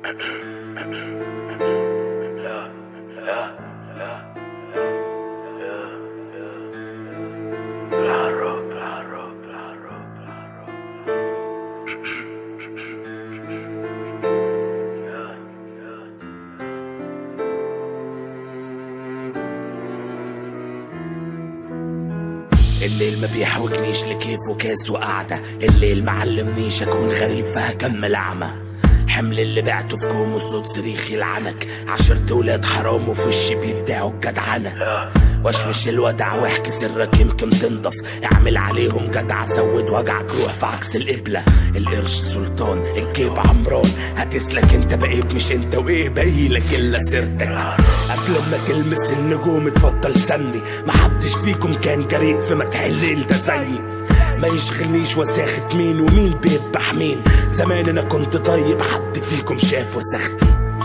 Claro, claro, claro, claro. الليل ما بيحوجنيش لكيف وكاس وقعدة الليل معلمنيش اكون غريب فهكمل اعمى حمل اللي بعته في كوم وصوت صريخ يلعنك عشرة ولاد حرام وفي وشي بيبدعوا الجدعنة وشوش الودع واحكي سرك يمكن تنضف اعمل عليهم جدع سود وجعك روح في عكس القبلة القرش سلطان الجيب عمران هتسلك انت بقيت مش انت وايه باقيلك الا سيرتك قبل ما تلمس النجوم اتفضل سمي محدش فيكم كان جريء في مدح الليل ده زيي ما يشغلنيش وساخة مين ومين بيذبح مين زمان انا كنت طيب حد فيكم شاف وسختي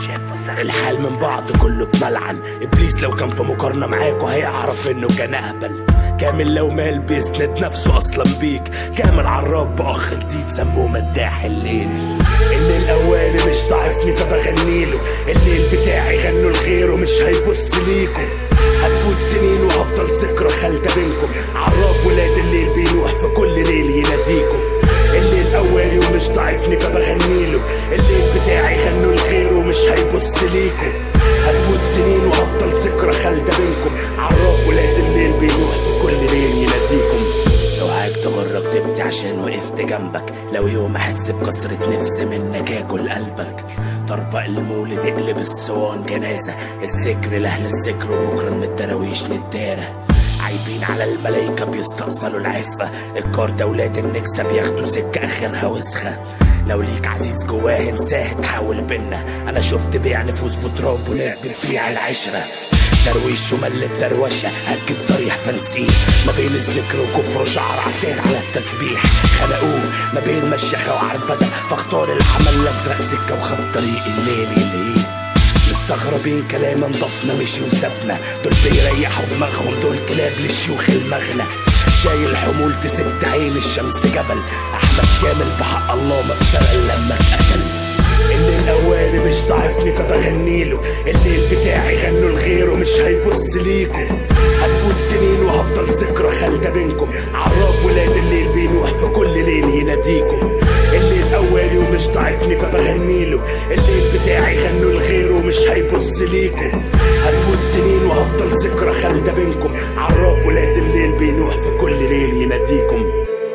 الحال من بعض كله بملعن ابليس لو كان في مقارنة معاكوا هيعرف انه كان اهبل كامل لو مال بيسند نفسه اصلا بيك كامل عراب باخ جديد سموه مداح الليل الليل اواني مش ضعفني فبغنيله الليل بتاعي غنوا لغيره مش هيبص ليكم هتفوت سنين وهفضل ذكرى خالدة بينكم عراب ولاد الليل بينوح في كل ليل يناديكم الليل اولي ومش ضعفني فبغنيله الليل بتاعي غنوا لغيره مش هيبص ليكم هتفوت سنين وهفضل ذكرى خالدة بينكم عراب ولاد الليل بينوح في كل ليل يناديكم لو عاك تغرك تبكي عشان وقفت جنبك لو يوم احس بكسرة نفس منك اكل قلبك طربق المولد اقلب الصوان جنازة الذكر لأهل الذكر وبكرة من الدراويش للدارة عايبين على الملايكة بيستأصلوا العفة الكار ولاد النكسة بياخدوا سكة آخرها وسخة لو ليك عزيز جواه انساه تحاول بينا انا شفت بيع نفوس بتراب وناس بتبيع العشرة درويش ومل الدروشة هتجيب طريح فنسيه ما بين الذكر وكفر وشعر عتاد على التسبيح خلقوه ما بين مشيخة وعربدة فاختار العمل الازرق سكة وخد طريق الليل الليل مستغربين كلام نضفنا مشي وسابنا دول بيريحوا دماغهم دول كلاب للشيوخ المغنى شايل حمول تسد عين الشمس جبل احمد كامل بحق الله ما افترى إلا لما اتقتل الليل اواني مش ضعفني فبغنيله الليل بتاعي غنوا لغيره مش هيبص ليكم هتفوت سنين وهفضل ذكرى خالدة بينكم عراب ولاد الليل بينوح في كل ليل يناديكم الليل اولي ومش ضعفني فبغنيله الليل بتاعي غنوا لغيره مش هيبص ليكم هتفوت سنين وهفضل ذكرى خالدة بينكم عراب ولاد الليل بينوح في كل ليل يناديكم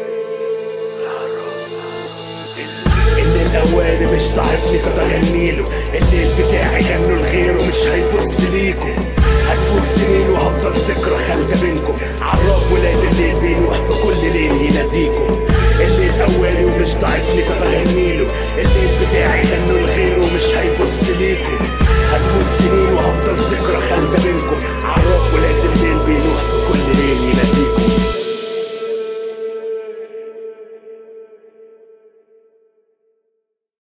الليل اواني مش ضعفني فبغنيله الليل بتاعي غنوا لغيره مش هيبص ليكم هتفوت سنين وهفضل ذكرى خالدة بينكم عراب ولاد الليل بينوح في كل ليل يناديكم الليل اولي ومش ضعفني فبغنيله